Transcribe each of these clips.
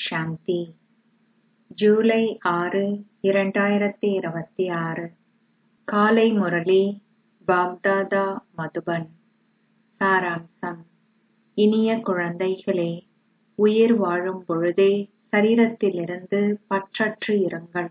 சாந்தி ஜூலை ஆறு இரண்டாயிரத்தி இருபத்தி ஆறு காலை முரளி பாப்தாதா மதுபன் சாராம்சம் இனிய குழந்தைகளே உயிர் வாழும் பொழுதே சரீரத்திலிருந்து பற்றற்று இருங்கள்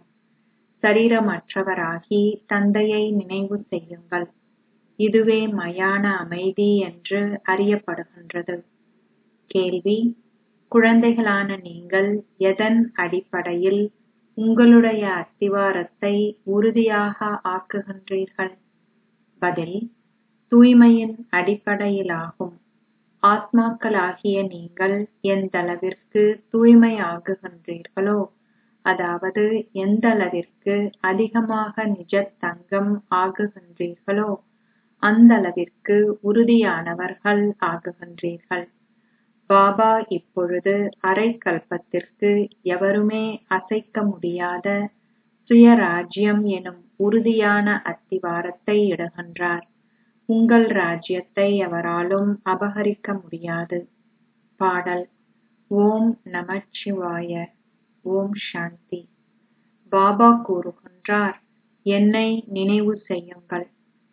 சரீரமற்றவராகி தந்தையை நினைவு செய்யுங்கள் இதுவே மயான அமைதி என்று அறியப்படுகின்றது கேள்வி குழந்தைகளான நீங்கள் எதன் அடிப்படையில் உங்களுடைய அஸ்திவாரத்தை உறுதியாக ஆக்குகின்றீர்கள் பதில் தூய்மையின் அடிப்படையிலாகும் ஆத்மாக்களாகிய நீங்கள் எந்தளவிற்கு தூய்மை ஆகுகின்றீர்களோ அதாவது எந்தளவிற்கு அதிகமாக நிஜத் தங்கம் ஆகுகின்றீர்களோ அந்தளவிற்கு உறுதியானவர்கள் ஆகுகின்றீர்கள் பாபா இப்பொழுது அரை கல்பத்திற்கு எவருமே அசைக்க முடியாத சுயராஜ்யம் எனும் உறுதியான அஸ்திவாரத்தை இடுகின்றார் உங்கள் ராஜ்யத்தை எவராலும் அபகரிக்க முடியாது பாடல் ஓம் நமச்சிவாய ஓம் சாந்தி பாபா கூறுகின்றார் என்னை நினைவு செய்யுங்கள்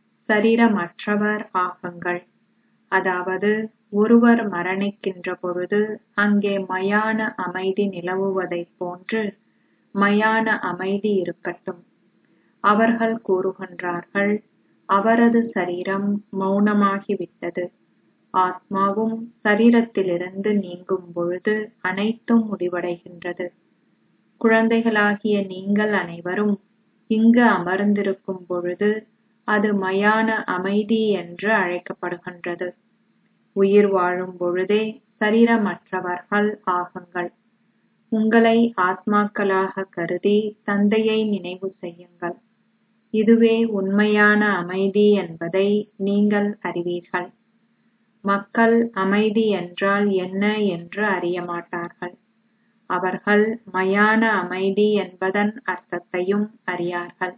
சரீரமற்றவர் ஆகுங்கள் அதாவது ஒருவர் மரணிக்கின்ற பொழுது அங்கே மயான அமைதி நிலவுவதைப் போன்று மயான அமைதி இருக்கட்டும் அவர்கள் கூறுகின்றார்கள் அவரது சரீரம் மௌனமாகிவிட்டது ஆத்மாவும் சரீரத்திலிருந்து நீங்கும் பொழுது அனைத்தும் முடிவடைகின்றது குழந்தைகளாகிய நீங்கள் அனைவரும் இங்கு அமர்ந்திருக்கும் பொழுது அது மயான அமைதி என்று அழைக்கப்படுகின்றது உயிர் வாழும் பொழுதே சரீரமற்றவர்கள் ஆகுங்கள் உங்களை ஆத்மாக்களாக கருதி தந்தையை நினைவு செய்யுங்கள் இதுவே உண்மையான அமைதி என்பதை நீங்கள் அறிவீர்கள் மக்கள் அமைதி என்றால் என்ன என்று அறிய மாட்டார்கள் அவர்கள் மயான அமைதி என்பதன் அர்த்தத்தையும் அறியார்கள்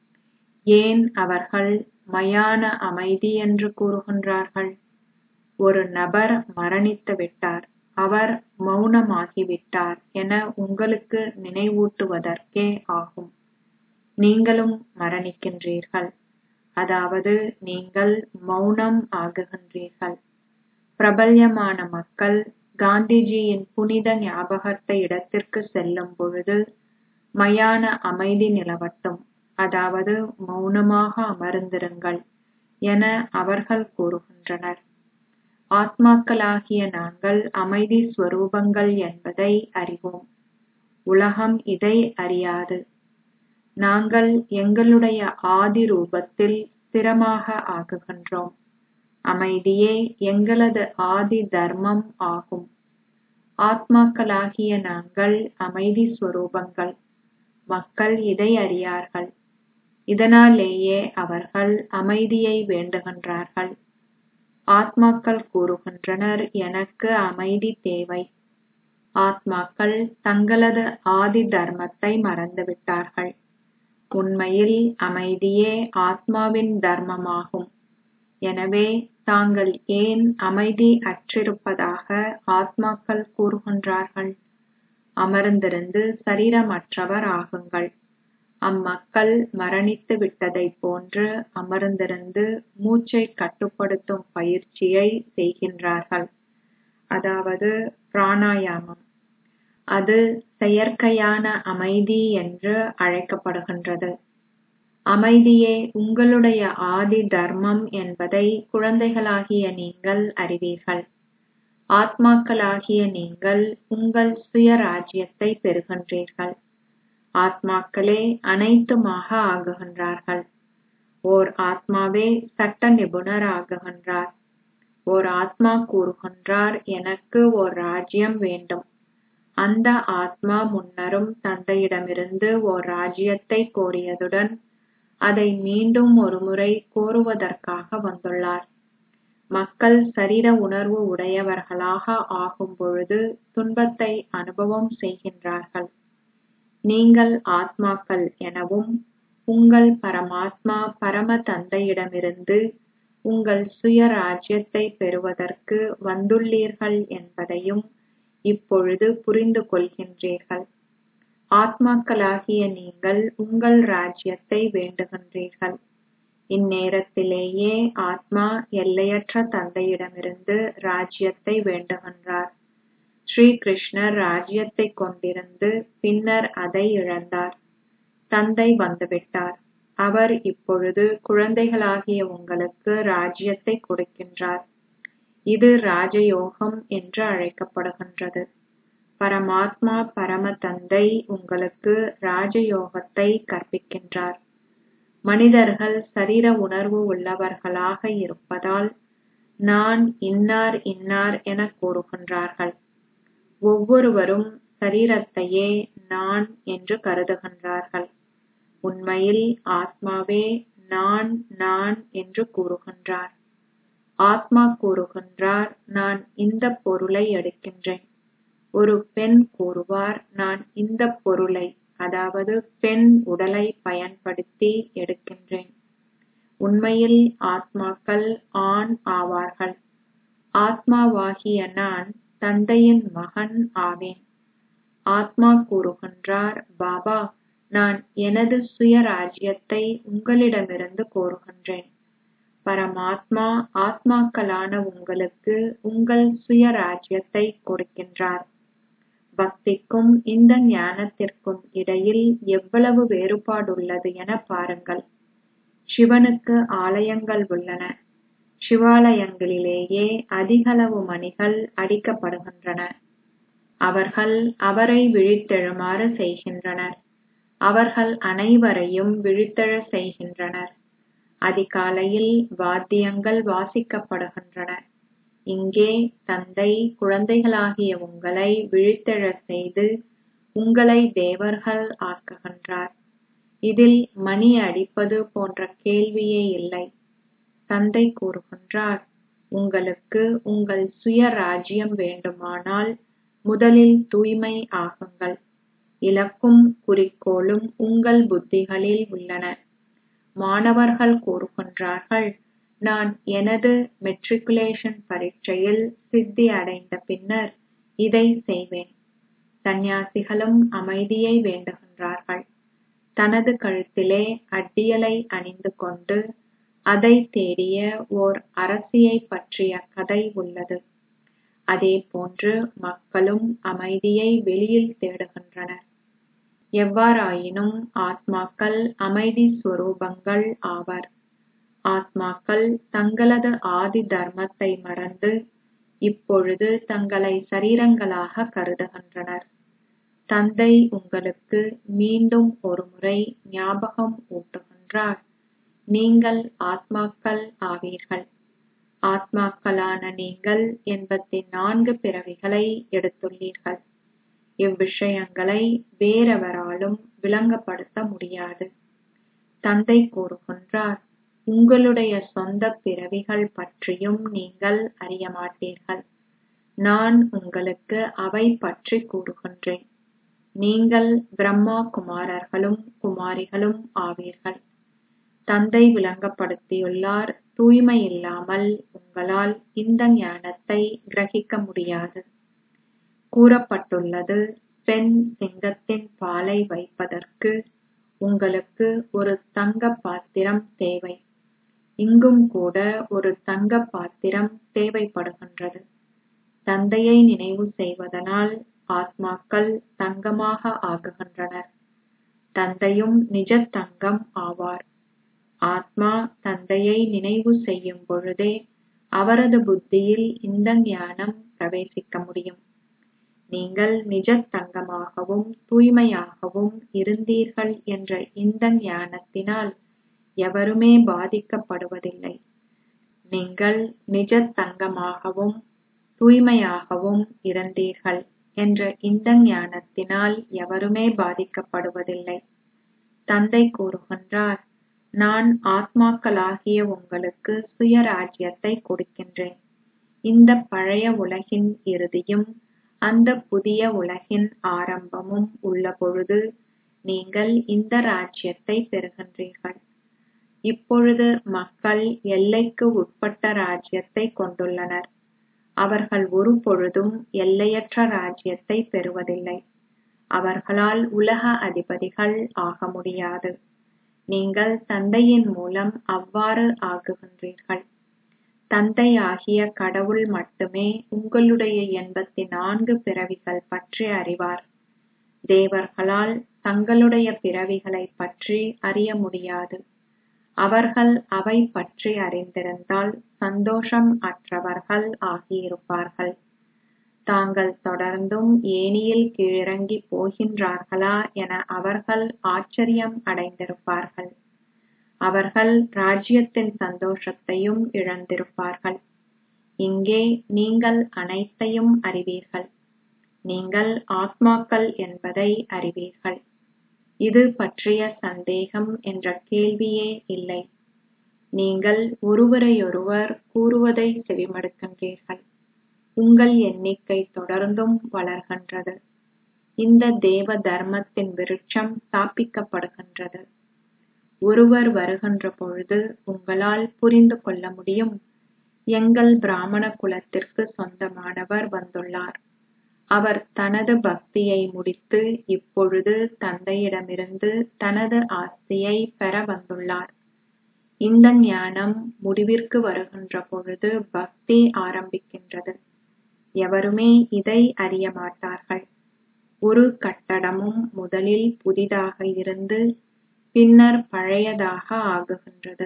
ஏன் அவர்கள் மயான அமைதி என்று கூறுகின்றார்கள் ஒரு நபர் மரணித்து விட்டார் அவர் மௌனமாகிவிட்டார் என உங்களுக்கு நினைவூட்டுவதற்கே ஆகும் நீங்களும் மரணிக்கின்றீர்கள் அதாவது நீங்கள் மௌனம் ஆகுகின்றீர்கள் பிரபல்யமான மக்கள் காந்திஜியின் புனித ஞாபகத்தை இடத்திற்கு செல்லும் பொழுது மயான அமைதி நிலவட்டும் அதாவது மௌனமாக அமர்ந்திருங்கள் என அவர்கள் கூறுகின்றனர் ஆத்மாக்களாகிய நாங்கள் அமைதி ஸ்வரூபங்கள் என்பதை அறிவோம் உலகம் இதை அறியாது நாங்கள் எங்களுடைய ஆதி ரூபத்தில் ஸ்திரமாக ஆகுகின்றோம் அமைதியே எங்களது ஆதி தர்மம் ஆகும் ஆத்மாக்களாகிய நாங்கள் அமைதி ஸ்வரூபங்கள் மக்கள் இதை அறியார்கள் இதனாலேயே அவர்கள் அமைதியை வேண்டுகின்றார்கள் ஆத்மாக்கள் கூறுகின்றனர் எனக்கு அமைதி தேவை ஆத்மாக்கள் தங்களது ஆதி தர்மத்தை மறந்துவிட்டார்கள் உண்மையில் அமைதியே ஆத்மாவின் தர்மமாகும் எனவே தாங்கள் ஏன் அமைதி அற்றிருப்பதாக ஆத்மாக்கள் கூறுகின்றார்கள் அமர்ந்திருந்து சரீரமற்றவர் ஆகுங்கள் அம்மக்கள் மரணித்து விட்டதைப் போன்று அமர்ந்திருந்து மூச்சை கட்டுப்படுத்தும் பயிற்சியை செய்கின்றார்கள் அதாவது பிராணாயாமம் அது செயற்கையான அமைதி என்று அழைக்கப்படுகின்றது அமைதியே உங்களுடைய ஆதி தர்மம் என்பதை குழந்தைகளாகிய நீங்கள் அறிவீர்கள் ஆத்மாக்களாகிய நீங்கள் உங்கள் சுயராஜ்யத்தை பெறுகின்றீர்கள் ஆத்மாக்களே அனைத்துமாக ஆகுகின்றார்கள் ஓர் ஆத்மாவே சட்ட நிபுணர் ஆகுகின்றார் ஓர் ஆத்மா கூறுகின்றார் எனக்கு ஓர் ராஜ்யம் வேண்டும் அந்த ஆத்மா முன்னரும் தந்தையிடமிருந்து ஓர் ராஜ்யத்தை கோரியதுடன் அதை மீண்டும் ஒருமுறை கோருவதற்காக வந்துள்ளார் மக்கள் சரீர உணர்வு உடையவர்களாக ஆகும் பொழுது துன்பத்தை அனுபவம் செய்கின்றார்கள் நீங்கள் ஆத்மாக்கள் எனவும் உங்கள் பரமாத்மா பரம தந்தையிடமிருந்து உங்கள் சுய ராஜ்யத்தை பெறுவதற்கு வந்துள்ளீர்கள் என்பதையும் இப்பொழுது புரிந்து கொள்கின்றீர்கள் ஆத்மாக்களாகிய நீங்கள் உங்கள் ராஜ்யத்தை வேண்டுகின்றீர்கள் இந்நேரத்திலேயே ஆத்மா எல்லையற்ற தந்தையிடமிருந்து ராஜ்யத்தை வேண்டுகின்றார் ஸ்ரீ கிருஷ்ணர் ராஜ்யத்தை கொண்டிருந்து பின்னர் அதை இழந்தார் தந்தை வந்துவிட்டார் அவர் இப்பொழுது குழந்தைகளாகிய உங்களுக்கு ராஜ்யத்தை கொடுக்கின்றார் இது ராஜயோகம் என்று அழைக்கப்படுகின்றது பரமாத்மா பரம தந்தை உங்களுக்கு ராஜயோகத்தை கற்பிக்கின்றார் மனிதர்கள் சரீர உணர்வு உள்ளவர்களாக இருப்பதால் நான் இன்னார் இன்னார் என கூறுகின்றார்கள் ஒவ்வொருவரும் சரீரத்தையே நான் என்று கருதுகின்றார்கள் உண்மையில் ஆத்மாவே நான் நான் என்று கூறுகின்றார் ஆத்மா கூறுகின்றார் நான் இந்த பொருளை எடுக்கின்றேன் ஒரு பெண் கூறுவார் நான் இந்த பொருளை அதாவது பெண் உடலை பயன்படுத்தி எடுக்கின்றேன் உண்மையில் ஆத்மாக்கள் ஆண் ஆவார்கள் ஆத்மாவாகிய நான் தந்தையின் மகன் ஆவேன் ஆத்மா கூறுகின்றார் பாபா நான் எனது சுயராஜ்யத்தை உங்களிடமிருந்து கோருகின்றேன் பரமாத்மா ஆத்மாக்களான உங்களுக்கு உங்கள் சுயராஜ்யத்தை கொடுக்கின்றார் பக்திக்கும் இந்த ஞானத்திற்கும் இடையில் எவ்வளவு வேறுபாடுள்ளது என பாருங்கள் சிவனுக்கு ஆலயங்கள் உள்ளன சிவாலயங்களிலேயே அதிகளவு மணிகள் அடிக்கப்படுகின்றன அவர்கள் அவரை விழித்தெழுமாறு செய்கின்றனர் அவர்கள் அனைவரையும் விழித்தெழ செய்கின்றனர் அதிகாலையில் வாத்தியங்கள் வாசிக்கப்படுகின்றன இங்கே தந்தை குழந்தைகளாகிய உங்களை விழித்தெழச் செய்து உங்களை தேவர்கள் ஆக்குகின்றார் இதில் மணி அடிப்பது போன்ற கேள்வியே இல்லை தந்தை கூறுகின்றார் உங்களுக்கு உங்கள் சுய ராஜ்யம் வேண்டுமானால் முதலில் தூய்மை ஆகுங்கள் இலக்கும் குறிக்கோளும் உங்கள் புத்திகளில் உள்ளன மாணவர்கள் கூறுகின்றார்கள் நான் எனது மெட்ரிகுலேஷன் பரீட்சையில் சித்தி அடைந்த பின்னர் இதை செய்வேன் சந்நியாசிகளும் அமைதியை வேண்டுகின்றார்கள் தனது கழுத்திலே அட்டியலை அணிந்து கொண்டு அதை தேடிய ஓர் அரசியை பற்றிய கதை உள்ளது அதே போன்று மக்களும் அமைதியை வெளியில் தேடுகின்றனர் எவ்வாறாயினும் ஆத்மாக்கள் அமைதி ஸ்வரூபங்கள் ஆவர் ஆத்மாக்கள் தங்களது ஆதி தர்மத்தை மறந்து இப்பொழுது தங்களை சரீரங்களாக கருதுகின்றனர் தந்தை உங்களுக்கு மீண்டும் ஒருமுறை ஞாபகம் ஊட்டுகின்றார் நீங்கள் ஆத்மாக்கள் ஆவீர்கள் ஆத்மாக்களான நீங்கள் எண்பத்தி நான்கு பிறவிகளை எடுத்துள்ளீர்கள் இவ்விஷயங்களை வேறெவராலும் விளங்கப்படுத்த முடியாது தந்தை கூறுகின்றார் உங்களுடைய சொந்த பிறவிகள் பற்றியும் நீங்கள் அறிய மாட்டீர்கள் நான் உங்களுக்கு அவை பற்றி கூறுகின்றேன் நீங்கள் பிரம்மா குமாரர்களும் குமாரிகளும் ஆவீர்கள் தந்தை விளங்கப்படுத்தியுள்ளார் தூய்மை இல்லாமல் உங்களால் இந்த ஞானத்தை கிரகிக்க முடியாது கூறப்பட்டுள்ளது பெண் சிங்கத்தின் பாலை வைப்பதற்கு உங்களுக்கு ஒரு தங்க பாத்திரம் தேவை இங்கும் கூட ஒரு தங்க பாத்திரம் தேவைப்படுகின்றது தந்தையை நினைவு செய்வதனால் ஆத்மாக்கள் தங்கமாக ஆகுகின்றனர் தந்தையும் நிஜ தங்கம் ஆவார் ஆத்மா தந்தையை நினைவு செய்யும் பொழுதே அவரது புத்தியில் இந்த ஞானம் பிரவேசிக்க முடியும் நீங்கள் நிஜ தங்கமாகவும் தூய்மையாகவும் இருந்தீர்கள் என்ற இந்த ஞானத்தினால் எவருமே பாதிக்கப்படுவதில்லை நீங்கள் நிஜ தங்கமாகவும் தூய்மையாகவும் இருந்தீர்கள் என்ற இந்த ஞானத்தினால் எவருமே பாதிக்கப்படுவதில்லை தந்தை கூறுகின்றார் நான் ஆத்மாக்களாகிய உங்களுக்கு சுயராஜ்யத்தை கொடுக்கின்றேன் இந்த பழைய உலகின் இறுதியும் அந்த புதிய உலகின் ஆரம்பமும் உள்ள பொழுது நீங்கள் இந்த ராஜ்யத்தை பெறுகின்றீர்கள் இப்பொழுது மக்கள் எல்லைக்கு உட்பட்ட ராஜ்யத்தை கொண்டுள்ளனர் அவர்கள் ஒருபொழுதும் எல்லையற்ற ராஜ்யத்தை பெறுவதில்லை அவர்களால் உலக அதிபதிகள் ஆக முடியாது நீங்கள் தந்தையின் மூலம் அவ்வாறு ஆகுகின்றீர்கள் தந்தையாகிய கடவுள் மட்டுமே உங்களுடைய எண்பத்தி நான்கு பிறவிகள் பற்றி அறிவார் தேவர்களால் தங்களுடைய பிறவிகளை பற்றி அறிய முடியாது அவர்கள் அவை பற்றி அறிந்திருந்தால் சந்தோஷம் அற்றவர்கள் ஆகியிருப்பார்கள் தாங்கள் தொடர்ந்தும் ஏனியில் கீழிறங்கி போகின்றார்களா என அவர்கள் ஆச்சரியம் அடைந்திருப்பார்கள் அவர்கள் ராஜ்யத்தின் சந்தோஷத்தையும் இழந்திருப்பார்கள் இங்கே நீங்கள் அனைத்தையும் அறிவீர்கள் நீங்கள் ஆத்மாக்கள் என்பதை அறிவீர்கள் இது பற்றிய சந்தேகம் என்ற கேள்வியே இல்லை நீங்கள் ஒருவரையொருவர் கூறுவதை செவிமடுக்கின்றீர்கள் உங்கள் எண்ணிக்கை தொடர்ந்தும் வளர்கின்றது இந்த தேவ தர்மத்தின் விருட்சம் ஸ்தாபிக்கப்படுகின்றது ஒருவர் வருகின்ற பொழுது உங்களால் புரிந்து கொள்ள முடியும் எங்கள் பிராமண குலத்திற்கு சொந்தமானவர் வந்துள்ளார் அவர் தனது பக்தியை முடித்து இப்பொழுது தந்தையிடமிருந்து தனது ஆஸ்தியை பெற வந்துள்ளார் இந்த ஞானம் முடிவிற்கு வருகின்ற பொழுது பக்தி ஆரம்பிக்கின்றது எவருமே இதை அறிய மாட்டார்கள் ஒரு கட்டடமும் முதலில் புதிதாக இருந்து பின்னர் பழையதாக ஆகுகின்றது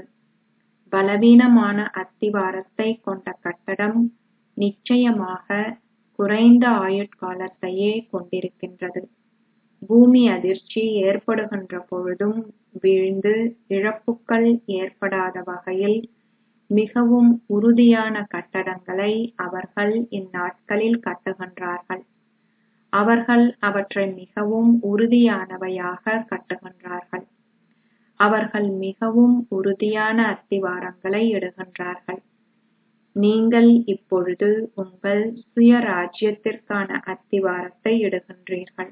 பலவீனமான அத்திவாரத்தை கொண்ட கட்டடம் நிச்சயமாக குறைந்த ஆயுட்காலத்தையே கொண்டிருக்கின்றது பூமி அதிர்ச்சி ஏற்படுகின்ற பொழுதும் வீழ்ந்து இழப்புக்கள் ஏற்படாத வகையில் மிகவும் உறுதியான கட்டடங்களை அவர்கள் இந்நாட்களில் கட்டுகின்றார்கள் அவர்கள் அவற்றை மிகவும் உறுதியானவையாக கட்டுகின்றார்கள் அவர்கள் மிகவும் உறுதியான அத்திவாரங்களை இடுகின்றார்கள் நீங்கள் இப்பொழுது உங்கள் சுய ராஜ்யத்திற்கான அத்திவாரத்தை இடுகின்றீர்கள்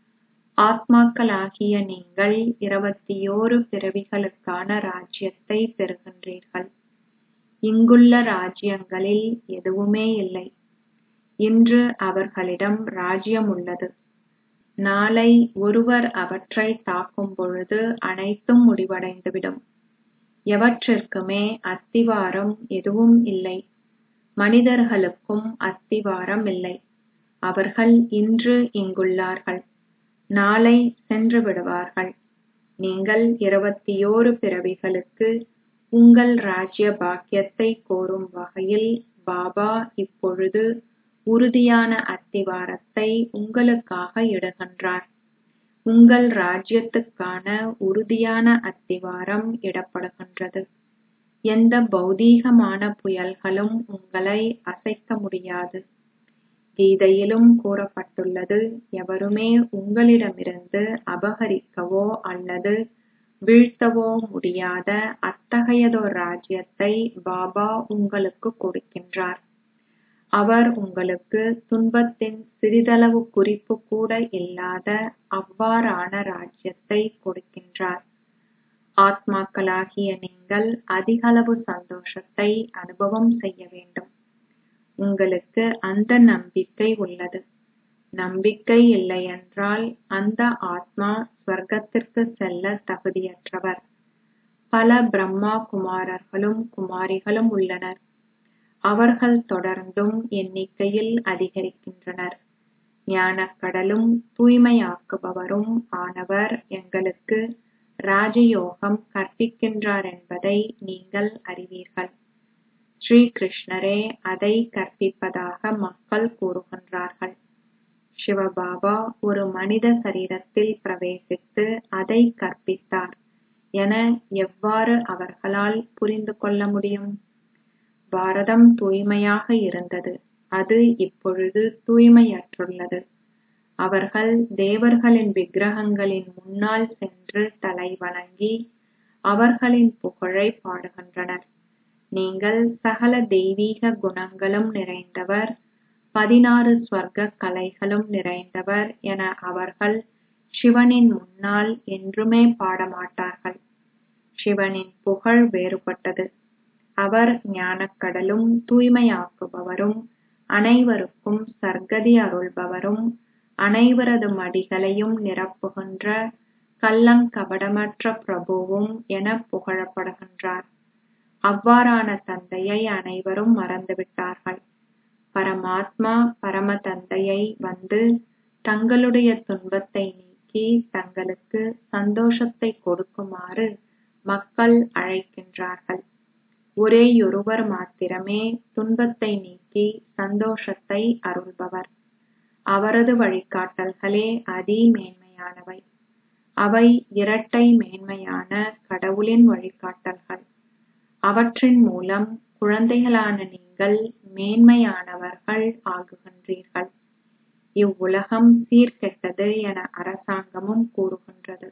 ஆத்மாக்களாகிய நீங்கள் இருபத்தியோரு பிறவிகளுக்கான ராஜ்யத்தை பெறுகின்றீர்கள் இங்குள்ள ராஜ்யங்களில் எதுவுமே இல்லை இன்று அவர்களிடம் ராஜ்யம் உள்ளது நாளை ஒருவர் அவற்றை தாக்கும் பொழுது அனைத்தும் முடிவடைந்துவிடும் எவற்றிற்குமே அத்திவாரம் எதுவும் இல்லை மனிதர்களுக்கும் அத்திவாரம் இல்லை அவர்கள் இன்று இங்குள்ளார்கள் நாளை சென்று விடுவார்கள் நீங்கள் இருபத்தியோரு பிறவிகளுக்கு உங்கள் ராஜ்ய பாக்கியத்தை கோரும் வகையில் பாபா இப்பொழுது உறுதியான அத்திவாரத்தை உங்களுக்காக இடுகின்றார் உங்கள் ராஜ்யத்துக்கான உறுதியான அத்திவாரம் இடப்படுகின்றது எந்த பௌதீகமான புயல்களும் உங்களை அசைக்க முடியாது கீதையிலும் கூறப்பட்டுள்ளது எவருமே உங்களிடமிருந்து அபகரிக்கவோ அல்லது வீழ்த்தவோ முடியாத அத்தகையதோர் ராஜ்யத்தை பாபா உங்களுக்கு கொடுக்கின்றார் அவர் உங்களுக்கு துன்பத்தின் சிறிதளவு குறிப்பு கூட இல்லாத அவ்வாறான ராஜ்யத்தை கொடுக்கின்றார் ஆத்மாக்களாகிய நீங்கள் அதிகளவு சந்தோஷத்தை அனுபவம் செய்ய வேண்டும் உங்களுக்கு அந்த நம்பிக்கை உள்ளது நம்பிக்கை இல்லையென்றால் அந்த ஆத்மா ஸ்வர்க்கத்திற்கு செல்ல தகுதியற்றவர் பல பிரம்மா குமாரர்களும் குமாரிகளும் உள்ளனர் அவர்கள் தொடர்ந்தும் எண்ணிக்கையில் அதிகரிக்கின்றனர் ஞானக்கடலும் தூய்மையாக்குபவரும் ஆனவர் எங்களுக்கு ராஜயோகம் கற்பிக்கின்றார் என்பதை நீங்கள் அறிவீர்கள் ஸ்ரீ கிருஷ்ணரே அதை கற்பிப்பதாக மக்கள் கூறுகின்றார்கள் சிவபாபா ஒரு மனித சரீரத்தில் பிரவேசித்து அதை கற்பித்தார் என எவ்வாறு அவர்களால் புரிந்து கொள்ள முடியும் பாரதம் தூய்மையாக இருந்தது அது இப்பொழுது தூய்மையற்றுள்ளது அவர்கள் தேவர்களின் விக்கிரகங்களின் முன்னால் சென்று தலை வணங்கி அவர்களின் புகழை பாடுகின்றனர் நீங்கள் சகல தெய்வீக குணங்களும் நிறைந்தவர் பதினாறு ஸ்வர்க்க கலைகளும் நிறைந்தவர் என அவர்கள் சிவனின் முன்னால் என்றுமே பாடமாட்டார்கள் சிவனின் புகழ் வேறுபட்டது அவர் ஞானக்கடலும் தூய்மையாக்குபவரும் அனைவருக்கும் சர்க்கதி அருள்பவரும் அனைவரது மடிகளையும் நிரப்புகின்ற கள்ளங்கபடமற்ற பிரபுவும் என புகழப்படுகின்றார் அவ்வாறான தந்தையை அனைவரும் மறந்துவிட்டார்கள் பரமாத்மா பரம தந்தையை வந்து தங்களுடைய துன்பத்தை நீக்கி தங்களுக்கு சந்தோஷத்தை கொடுக்குமாறு மக்கள் அழைக்கின்றார்கள் ஒரேயொருவர் மாத்திரமே துன்பத்தை நீக்கி சந்தோஷத்தை அருள்பவர் அவரது வழிகாட்டல்களே அதி மேன்மையானவை அவை இரட்டை மேன்மையான கடவுளின் வழிகாட்டல்கள் அவற்றின் மூலம் குழந்தைகளான நீங்கள் மேன்மையானவர்கள் ஆகுகின்றீர்கள் இவ்வுலகம் சீர்கெட்டது என அரசாங்கமும் கூறுகின்றது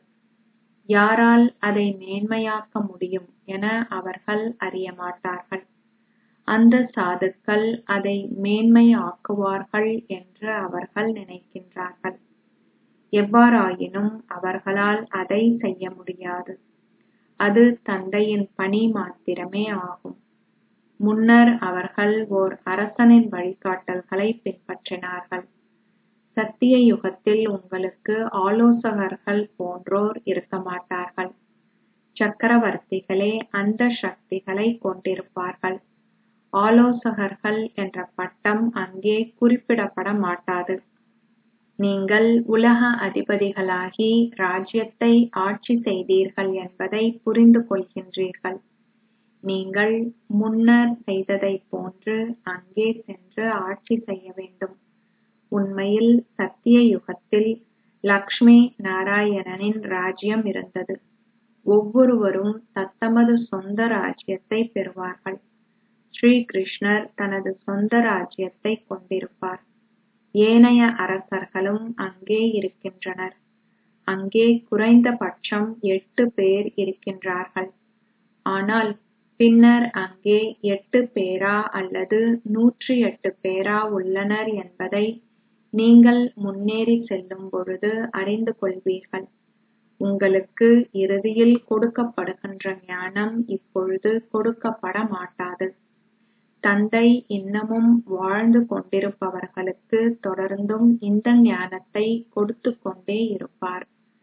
யாரால் அதை மேன்மையாக்க முடியும் என அவர்கள் அறியமாட்டார்கள் அந்த சாதுக்கள் அதை மேன்மையாக்குவார்கள் என்று அவர்கள் நினைக்கின்றார்கள் எவ்வாறாயினும் அவர்களால் அதை செய்ய முடியாது அது தந்தையின் பணி மாத்திரமே ஆகும் முன்னர் அவர்கள் ஓர் அரசனின் வழிகாட்டல்களை பின்பற்றினார்கள் சத்திய யுகத்தில் உங்களுக்கு ஆலோசகர்கள் போன்றோர் இருக்க மாட்டார்கள் சக்கரவர்த்திகளே அந்த சக்திகளை கொண்டிருப்பார்கள் ஆலோசகர்கள் என்ற பட்டம் அங்கே குறிப்பிடப்பட மாட்டாது நீங்கள் உலக அதிபதிகளாகி ராஜ்யத்தை ஆட்சி செய்தீர்கள் என்பதை புரிந்து கொள்கின்றீர்கள் நீங்கள் முன்னர் செய்ததைப் போன்று அங்கே சென்று ஆட்சி செய்ய வேண்டும் உண்மையில் சத்திய யுகத்தில் லக்ஷ்மி நாராயணனின் ராஜ்யம் இருந்தது ஒவ்வொருவரும் தத்தமது சொந்த ராஜ்யத்தை பெறுவார்கள் ஸ்ரீ கிருஷ்ணர் தனது சொந்த ராஜ்யத்தை கொண்டிருப்பார் ஏனைய அரசர்களும் அங்கே இருக்கின்றனர் அங்கே குறைந்தபட்சம் எட்டு பேர் இருக்கின்றார்கள் ஆனால் பின்னர் அங்கே எட்டு பேரா அல்லது நூற்றி எட்டு பேரா உள்ளனர் என்பதை நீங்கள் முன்னேறி செல்லும் பொழுது அறிந்து கொள்வீர்கள் உங்களுக்கு இறுதியில் கொடுக்கப்படுகின்ற ஞானம் இப்பொழுது கொடுக்கப்பட மாட்டாது தந்தை இன்னமும் வாழ்ந்து கொண்டிருப்பவர்களுக்கு தொடர்ந்தும் இந்த ஞானத்தை கொடுத்து கொண்டே இருப்பார்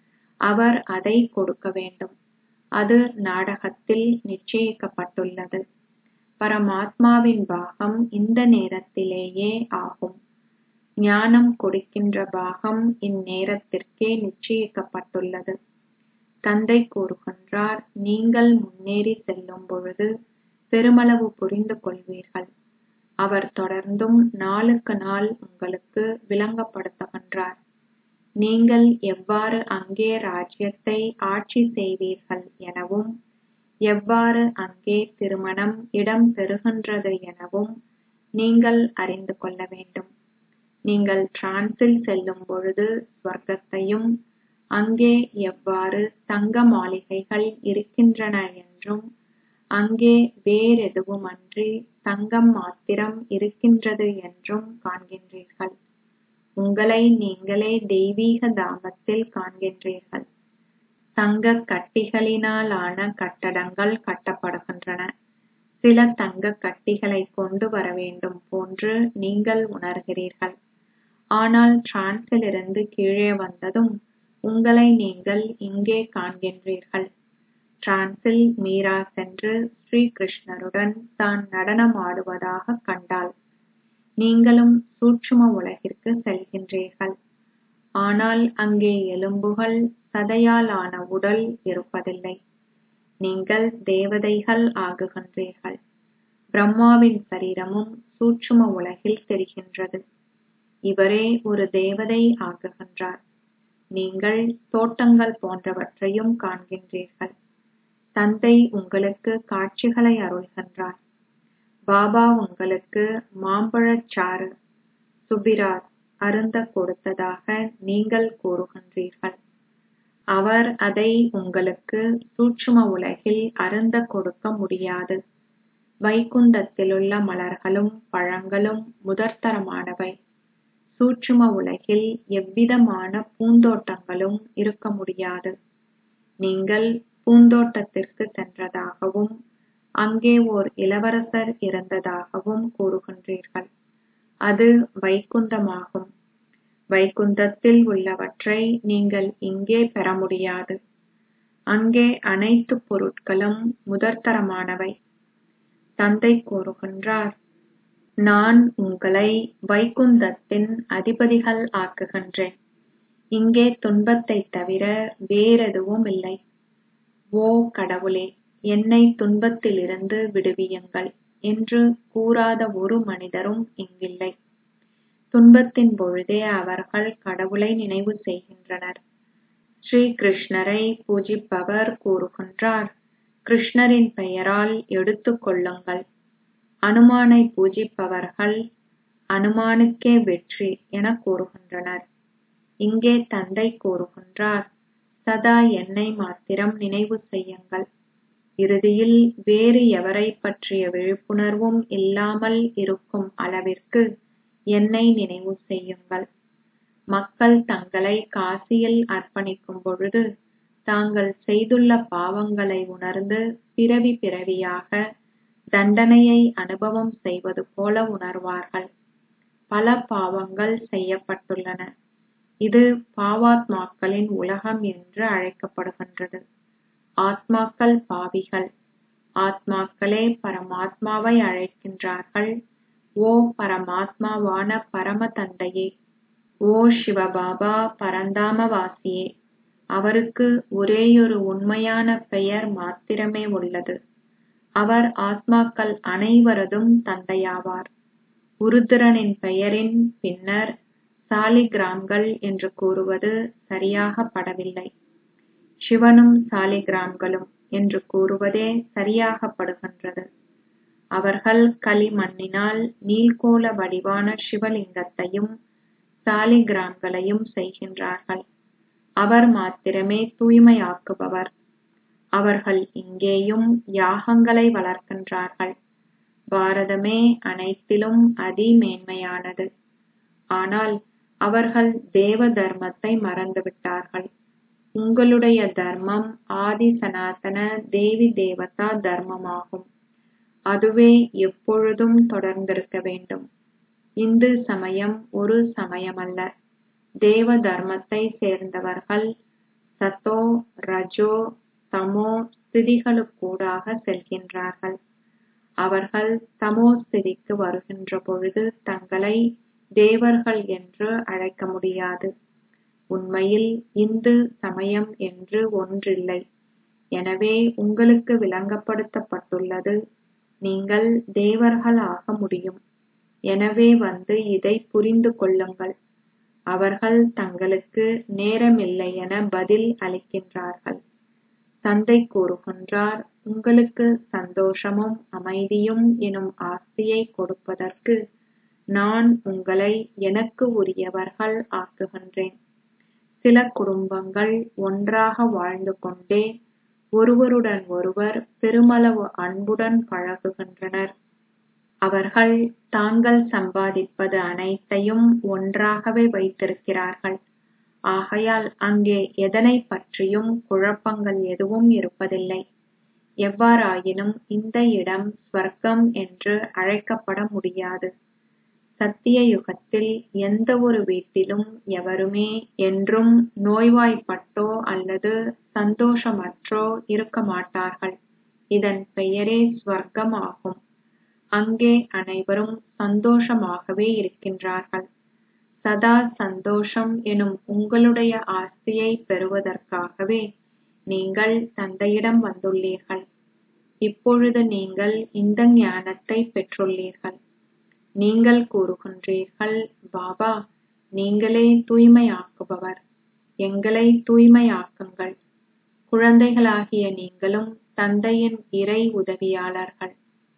அவர் அதை கொடுக்க வேண்டும் அது நாடகத்தில் நிச்சயிக்கப்பட்டுள்ளது பரமாத்மாவின் பாகம் இந்த நேரத்திலேயே ஆகும் ஞானம் கொடுக்கின்ற பாகம் இந்நேரத்திற்கே நிச்சயிக்கப்பட்டுள்ளது தந்தை கூறுகின்றார் நீங்கள் முன்னேறி செல்லும் பொழுது பெருமளவு புரிந்து கொள்வீர்கள் அவர் தொடர்ந்தும் நாளுக்கு நாள் உங்களுக்கு விளங்கப்படுத்துகின்றார் நீங்கள் எவ்வாறு அங்கே ராஜ்யத்தை ஆட்சி செய்வீர்கள் எனவும் எவ்வாறு அங்கே திருமணம் இடம் பெறுகின்றது எனவும் நீங்கள் அறிந்து கொள்ள வேண்டும் நீங்கள் டிரான்ஸில் செல்லும் பொழுது ஸ்வர்க்கத்தையும் அங்கே எவ்வாறு தங்க மாளிகைகள் இருக்கின்றன என்றும் அங்கே வேறெதுவுமன்றி தங்கம் மாத்திரம் இருக்கின்றது என்றும் காண்கின்றீர்கள் உங்களை நீங்களே தெய்வீக தாமத்தில் காண்கின்றீர்கள் தங்க கட்டிகளினாலான கட்டடங்கள் கட்டப்படுகின்றன சில தங்க கட்டிகளை கொண்டு வர வேண்டும் போன்று நீங்கள் உணர்கிறீர்கள் ஆனால் டிரான்ஸிலிருந்து கீழே வந்ததும் உங்களை நீங்கள் இங்கே காண்கின்றீர்கள் டிரான்ஸில் மீரா சென்று ஸ்ரீ கிருஷ்ணருடன் தான் நடனமாடுவதாக கண்டாள் நீங்களும் சூட்சும உலகிற்கு செல்கின்றீர்கள் ஆனால் அங்கே எலும்புகள் சதையால் ஆன உடல் இருப்பதில்லை நீங்கள் தேவதைகள் ஆகுகின்றீர்கள் பிரம்மாவின் சரீரமும் சூட்சும உலகில் தெரிகின்றது இவரே ஒரு தேவதை ஆகுகின்றார் நீங்கள் தோட்டங்கள் போன்றவற்றையும் காண்கின்றீர்கள் தந்தை உங்களுக்கு காட்சிகளை அருள்கின்றார் பாபா உங்களுக்கு மாம்பழச்சாறு சுபிராஸ் அருந்த கொடுத்ததாக நீங்கள் கூறுகின்றீர்கள் அவர் அதை உங்களுக்கு சூட்சும உலகில் அருந்த கொடுக்க முடியாது வைகுண்டத்திலுள்ள மலர்களும் பழங்களும் முதற்தரமானவை சூட்சும உலகில் எவ்விதமான பூந்தோட்டங்களும் இருக்க முடியாது நீங்கள் பூந்தோட்டத்திற்கு சென்றதாகவும் அங்கே ஓர் இளவரசர் இருந்ததாகவும் கூறுகின்றீர்கள் அது வைகுந்தமாகும் வைகுந்தத்தில் உள்ளவற்றை நீங்கள் இங்கே பெற முடியாது அங்கே அனைத்து பொருட்களும் முதற்தரமானவை தந்தை கூறுகின்றார் நான் உங்களை வைகுந்தத்தின் அதிபதிகள் ஆக்குகின்றேன் இங்கே துன்பத்தைத் தவிர வேறெதுவும் இல்லை ஓ கடவுளே என்னை துன்பத்திலிருந்து விடுவியுங்கள் என்று கூறாத ஒரு மனிதரும் இங்கில்லை துன்பத்தின் பொழுதே அவர்கள் கடவுளை நினைவு செய்கின்றனர் ஸ்ரீ கிருஷ்ணரை பூஜிப்பவர் கூறுகின்றார் கிருஷ்ணரின் பெயரால் எடுத்துக் கொள்ளுங்கள் அனுமானை பூஜிப்பவர்கள் அனுமானுக்கே வெற்றி என கூறுகின்றனர் இங்கே தந்தை கூறுகின்றார் சதா என்னை மாத்திரம் நினைவு செய்யுங்கள் இறுதியில் வேறு எவரை பற்றிய விழிப்புணர்வும் இல்லாமல் இருக்கும் அளவிற்கு என்னை நினைவு செய்யுங்கள் மக்கள் தங்களை காசியில் அர்ப்பணிக்கும் பொழுது தாங்கள் செய்துள்ள பாவங்களை உணர்ந்து பிறவி பிறவியாக தண்டனையை அனுபவம் செய்வது போல உணர்வார்கள் பல பாவங்கள் செய்யப்பட்டுள்ளன இது பாவாத்மாக்களின் உலகம் என்று அழைக்கப்படுகின்றது ஆத்மாக்கள் பாவிகள் ஆத்மாக்களே பரமாத்மாவை அழைக்கின்றார்கள் ஓ பரமாத்மாவான பரம தந்தையே ஓ சிவபாபா பரந்தாமவாசியே அவருக்கு ஒரேயொரு உண்மையான பெயர் மாத்திரமே உள்ளது அவர் ஆத்மாக்கள் அனைவரதும் தந்தையாவார் உருத்திரனின் பெயரின் பின்னர் சாலிகிராம்கள் என்று கூறுவது சரியாக படவில்லை சிவனும் சாலிகிராம்களும் என்று கூறுவதே சரியாகப்படுகின்றது அவர்கள் களிமண்ணினால் நீள்கோள வடிவான சிவலிங்கத்தையும் சாலிகிராம்களையும் செய்கின்றார்கள் அவர் மாத்திரமே தூய்மையாக்குபவர் அவர்கள் இங்கேயும் யாகங்களை வளர்க்கின்றார்கள் பாரதமே அனைத்திலும் அதிமேன்மையானது ஆனால் அவர்கள் தேவ தர்மத்தை மறந்துவிட்டார்கள் உங்களுடைய தர்மம் ஆதி சனாதன தேவி தேவதா தர்மமாகும் அதுவே எப்பொழுதும் தொடர்ந்திருக்க வேண்டும் இந்து சமயம் ஒரு சமயமல்ல தேவ தர்மத்தை சேர்ந்தவர்கள் சத்தோ ரஜோ தமோ ஸ்திதிகளுக்கூடாக செல்கின்றார்கள் அவர்கள் தமோ ஸ்திதிக்கு வருகின்ற பொழுது தங்களை தேவர்கள் என்று அழைக்க முடியாது உண்மையில் இந்து சமயம் என்று ஒன்றில்லை எனவே உங்களுக்கு விளங்கப்படுத்தப்பட்டுள்ளது நீங்கள் தேவர்கள் ஆக முடியும் எனவே வந்து இதை புரிந்து கொள்ளுங்கள் அவர்கள் தங்களுக்கு நேரமில்லை என பதில் அளிக்கின்றார்கள் தந்தை கூறுகின்றார் உங்களுக்கு சந்தோஷமும் அமைதியும் எனும் ஆஸ்தியை கொடுப்பதற்கு நான் உங்களை எனக்கு உரியவர்கள் ஆக்குகின்றேன் சில குடும்பங்கள் ஒன்றாக வாழ்ந்து கொண்டே ஒருவருடன் ஒருவர் பெருமளவு அன்புடன் பழகுகின்றனர் அவர்கள் தாங்கள் சம்பாதிப்பது அனைத்தையும் ஒன்றாகவே வைத்திருக்கிறார்கள் ஆகையால் அங்கே எதனைப் பற்றியும் குழப்பங்கள் எதுவும் இருப்பதில்லை எவ்வாறாயினும் இந்த இடம் ஸ்வர்க்கம் என்று அழைக்கப்பட முடியாது சத்திய யுகத்தில் எந்த ஒரு வீட்டிலும் எவருமே என்றும் நோய்வாய்ப்பட்டோ அல்லது சந்தோஷமற்றோ இருக்க மாட்டார்கள் இதன் பெயரே ஸ்வர்க்கம் ஆகும் அங்கே அனைவரும் சந்தோஷமாகவே இருக்கின்றார்கள் சதா சந்தோஷம் எனும் உங்களுடைய ஆஸ்தியை பெறுவதற்காகவே நீங்கள் தந்தையிடம் வந்துள்ளீர்கள் இப்பொழுது நீங்கள் இந்த ஞானத்தை பெற்றுள்ளீர்கள் நீங்கள் கூறுகின்றீர்கள் பாபா நீங்களே தூய்மையாக்குபவர் எங்களை தூய்மையாக்குங்கள் குழந்தைகளாகிய நீங்களும் தந்தையின் இறை உதவியாளர்கள்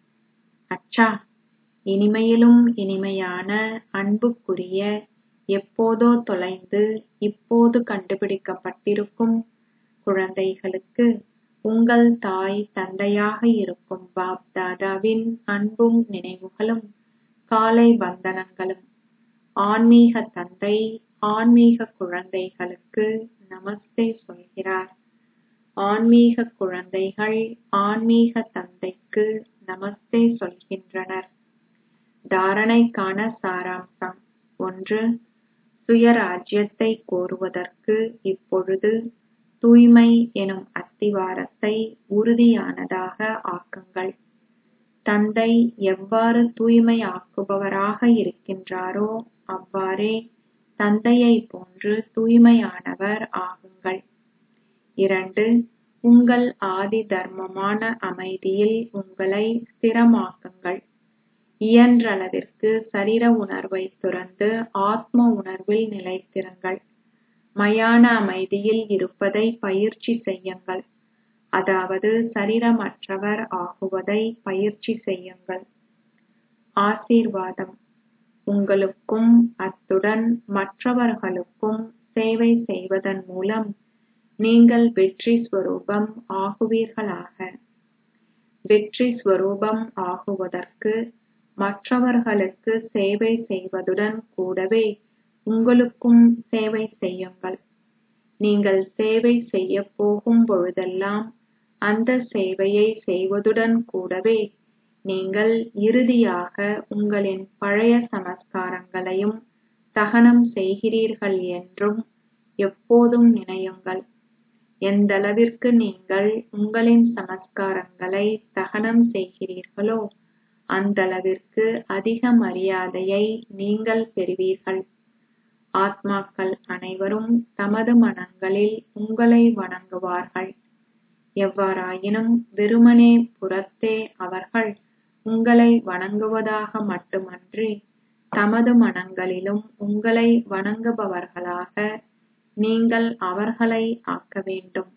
அச்சா இனிமையிலும் இனிமையான அன்புக்குரிய எப்போதோ தொலைந்து இப்போது கண்டுபிடிக்கப்பட்டிருக்கும் குழந்தைகளுக்கு உங்கள் தாய் தந்தையாக இருக்கும் பாப் தாதாவின் அன்பும் நினைவுகளும் காலை வந்தனங்களும் ஆன்மீக தந்தை ஆன்மீக குழந்தைகளுக்கு நமஸ்தே சொல்கிறார் ஆன்மீக குழந்தைகள் ஆன்மீக தந்தைக்கு நமஸ்தே சொல்கின்றனர் தாரணைக்கான சாராம்சம் ஒன்று சுயராஜ்யத்தை கோருவதற்கு இப்பொழுது தூய்மை எனும் அத்திவாரத்தை உறுதியானதாக ஆக்குங்கள் தந்தை எவ்வாறு தூய்மையாக்குபவராக இருக்கின்றாரோ அவ்வாறே தந்தையைப் போன்று தூய்மையானவர் ஆகுங்கள் இரண்டு உங்கள் ஆதி தர்மமான அமைதியில் உங்களை ஸ்திரமாக்குங்கள் இயன்றளவிற்கு சரீர உணர்வை துறந்து ஆத்ம உணர்வில் நிலைத்திருங்கள் மயான அமைதியில் இருப்பதை பயிற்சி செய்யுங்கள் அதாவது சரீரமற்றவர் ஆகுவதை பயிற்சி செய்யுங்கள் ஆசீர்வாதம் உங்களுக்கும் அத்துடன் மற்றவர்களுக்கும் சேவை செய்வதன் மூலம் நீங்கள் வெற்றி ஸ்வரூபம் ஆகுவீர்களாக வெற்றி ஸ்வரூபம் ஆகுவதற்கு மற்றவர்களுக்கு சேவை செய்வதுடன் கூடவே உங்களுக்கும் சேவை செய்யுங்கள் நீங்கள் சேவை செய்யப் போகும் பொழுதெல்லாம் அந்த சேவையை செய்வதுடன் கூடவே நீங்கள் இறுதியாக உங்களின் பழைய சமஸ்காரங்களையும் தகனம் செய்கிறீர்கள் என்றும் எப்போதும் நினையுங்கள் எந்தளவிற்கு நீங்கள் உங்களின் சமஸ்காரங்களை தகனம் செய்கிறீர்களோ அந்தளவிற்கு அதிக மரியாதையை நீங்கள் பெறுவீர்கள் ஆத்மாக்கள் அனைவரும் தமது மனங்களில் உங்களை வணங்குவார்கள் எவ்வாறாயினும் வெறுமனே புறத்தே அவர்கள் உங்களை வணங்குவதாக மட்டுமன்றி தமது மனங்களிலும் உங்களை வணங்குபவர்களாக நீங்கள் அவர்களை ஆக்க வேண்டும்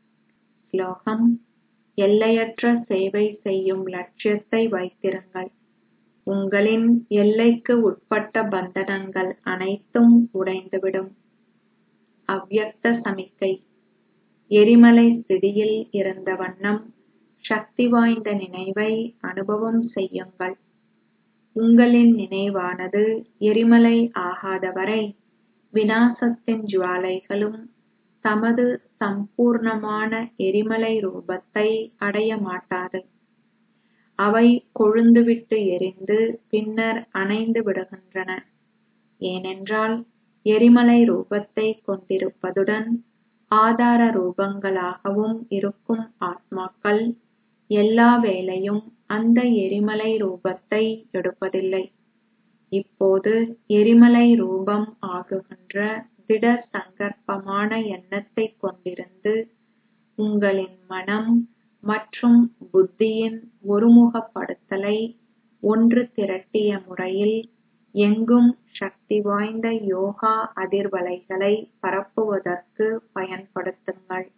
ஸ்லோகம் எல்லையற்ற சேவை செய்யும் லட்சியத்தை வைத்திருங்கள் உங்களின் எல்லைக்கு உட்பட்ட பந்தனங்கள் அனைத்தும் உடைந்துவிடும் அவ்யக்த சமிக்கை எரிமலை ஸ்திதியில் இருந்த வண்ணம் சக்தி வாய்ந்த நினைவை அனுபவம் செய்யுங்கள் உங்களின் நினைவானது எரிமலை ஆகாதவரை விநாசத்தின் ஜுவாலைகளும் தமது சம்பூர்ணமான எரிமலை ரூபத்தை அடைய மாட்டாது அவை கொழுந்துவிட்டு எரிந்து பின்னர் அணைந்து விடுகின்றன ஏனென்றால் எரிமலை ரூபத்தை கொண்டிருப்பதுடன் ஆதார ரூபங்களாகவும் இருக்கும் ஆத்மாக்கள் எல்லா வேளையும் அந்த எரிமலை ரூபத்தை எடுப்பதில்லை இப்போது எரிமலை ரூபம் ஆகுகின்ற திட சங்கற்பமான எண்ணத்தை கொண்டிருந்து உங்களின் மனம் மற்றும் புத்தியின் ஒருமுகப்படுத்தலை ஒன்று திரட்டிய முறையில் எங்கும் சக்தி வாய்ந்த யோகா அதிர்வலைகளை பரப்புவதற்கு பயன்படுத்துங்கள்